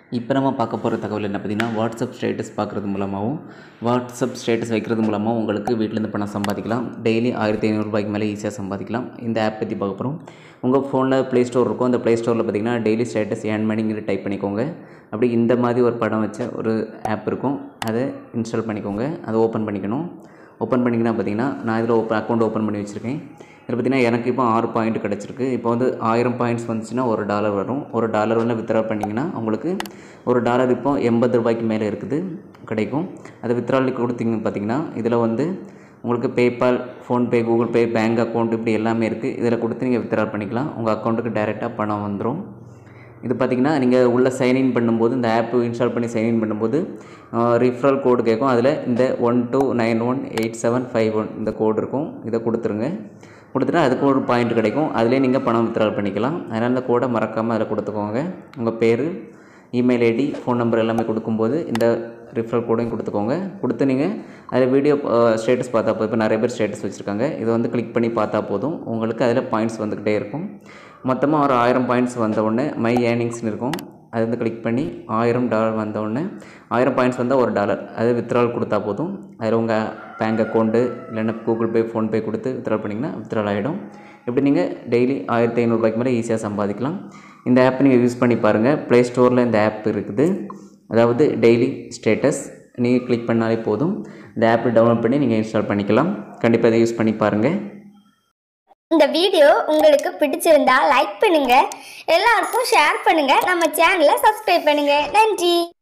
இப்போ நம்ம பார்க்க போகிற தகவல் என்ன பார்த்தீங்கன்னா வாட்ஸ்அப் ஸ்டேட்டஸ் பார்க்குறது மூலமாகவும் வாட்ஸ்அப் ஸ்டேட்டஸ் வைக்கிறது மூலமாக உங்களுக்கு வீட்டிலேருந்து பணம் சம்பாதிக்கலாம் டெய்லி ஆயிரத்தி ஐநூறுரூபாய்க்கு மேலே ஈஸியாக சம்பாதிக்கலாம் இந்த ஆப் பற்றி பார்க்க போகிறோம் உங்கள் ஃபோனில் ப்ளே ஸ்டோர் இருக்கும் அந்த ப்ளே ஸ்டோரில் பார்த்தீங்கன்னா டெய்லி ஸ்டேட்டஸ் ஏர்ன் மணிங்கிற டைப் பண்ணிக்கோங்க அப்படி இந்த மாதிரி ஒரு படம் வச்ச ஒரு ஆப் இருக்கும் அதை இன்ஸ்டால் பண்ணிக்கோங்க அதை ஓப்பன் பண்ணிக்கணும் ஓப்பன் பண்ணிங்கன்னா பார்த்தீங்கன்னா நான் இதில் ஓப்பன் அக்கௌண்ட் ஓப்பன் பண்ணி வச்சுருக்கேன் இதில் பார்த்தீங்கன்னா எனக்கு இப்போ ஆறு பாயிண்ட் கிடச்சிருக்கு இப்போ வந்து ஆயிரம் பாயிண்ட்ஸ் வந்துச்சுன்னா ஒரு டாலர் வரும் ஒரு டாலர் வந்து வித்ரா பண்ணிங்கன்னா உங்களுக்கு ஒரு டாலர் இப்போ எண்பது ரூபாய்க்கு மேலே இருக்குது கிடைக்கும் அதை வித்ராலி கொடுத்தீங்க பார்த்தீங்கன்னா இதில் வந்து உங்களுக்கு PayPal PhonePe Google Pay bank account இப்படி எல்லாமே இருக்குது இதில் கொடுத்து நீங்கள் வித்ரா பண்ணிக்கலாம் உங்கள் அக்கௌண்ட்டுக்கு டைரெக்டாக பணம் வந்துடும் இது பார்த்திங்கன்னா நீங்கள் உள்ளே சைன்இன் பண்ணும்போது இந்த ஆப் இன்ஸ்டால் பண்ணி சைன்இன் பண்ணும்போது ரிஃபரல் கோடு கேட்கும் அதில் இந்த one two nine one eight seven five one இந்த கோடு இருக்கும் இதை கொடுத்துருங்க கொடுத்துட்டா அதுக்கு ஒரு பாயிண்ட் கிடைக்கும் அதிலே நீங்கள் பணம் வித்ட்ரால் பண்ணிக்கலாம் அதனால் இந்த கோடை மறக்காமல் அதில் கொடுத்துக்கோங்க உங்கள் பேர் இமெயில் ஐடி ஃபோன் நம்பர் எல்லாமே கொடுக்கும்போது இந்த ரிஃபரல் கோடையும் கொடுத்துக்கோங்க கொடுத்து நீங்கள் அதில் வீடியோ ஸ்டேட்டஸ் பார்த்தா போதும் இப்போ நிறைய பேர் ஸ்டேட்டஸ் வச்சுருக்காங்க இதை வந்து கிளிக் பண்ணி பார்த்தா போதும் உங்களுக்கு அதில் பாயிண்ட்ஸ் வந்துக்கிட்டே இருக்கும் மொத்தமாக ஒரு ஆயிரம் பாயிண்ட்ஸ் வந்த உடனே மை ஏர்னிங்ஸ்னு இருக்கும் அது வந்து கிளிக் பண்ணி ஆயிரம் டாலர் வந்த உடனே ஆயிரம் பாயிண்ட்ஸ் வந்தால் ஒரு டாலர் அது வித்ட்ரால் கொடுத்தா போதும் அதில் உங்கள் பேங்க் அக்கௌண்ட்டு இல்லைன்னா கூகுள் பே ஃபோன்பே கொடுத்து வித்ட்ரால் பண்ணிங்கன்னா வித்ட்ரால் ஆகிடும் இப்படி நீங்கள் டெய்லி ஆயிரத்தி ஐநூறுரூபாய்க்கு மேலே ஈஸியாக சம்பாதிக்கலாம் இந்த ஆப் நீங்கள் யூஸ் பண்ணி பாருங்கள் ப்ளே ஸ்டோரில் இந்த ஆப் இருக்குது அதாவது டெய்லி ஸ்டேட்டஸ் நீங்கள் கிளிக் பண்ணாலே போதும் இந்த ஆப்பை டவுன்லோட் பண்ணி நீங்கள் இன்ஸ்டால் பண்ணிக்கலாம் கண்டிப்பாக இதை யூஸ் பண்ணி பாருங்கள் இந்த வீடியோ உங்களுக்கு பிடிச்சிருந்தா லைக் பண்ணுங்க எல்லாருக்கும் ஷேர் பண்ணுங்க நம்ம சேனலை சப்ஸ்கிரைப் பண்ணுங்க நன்றி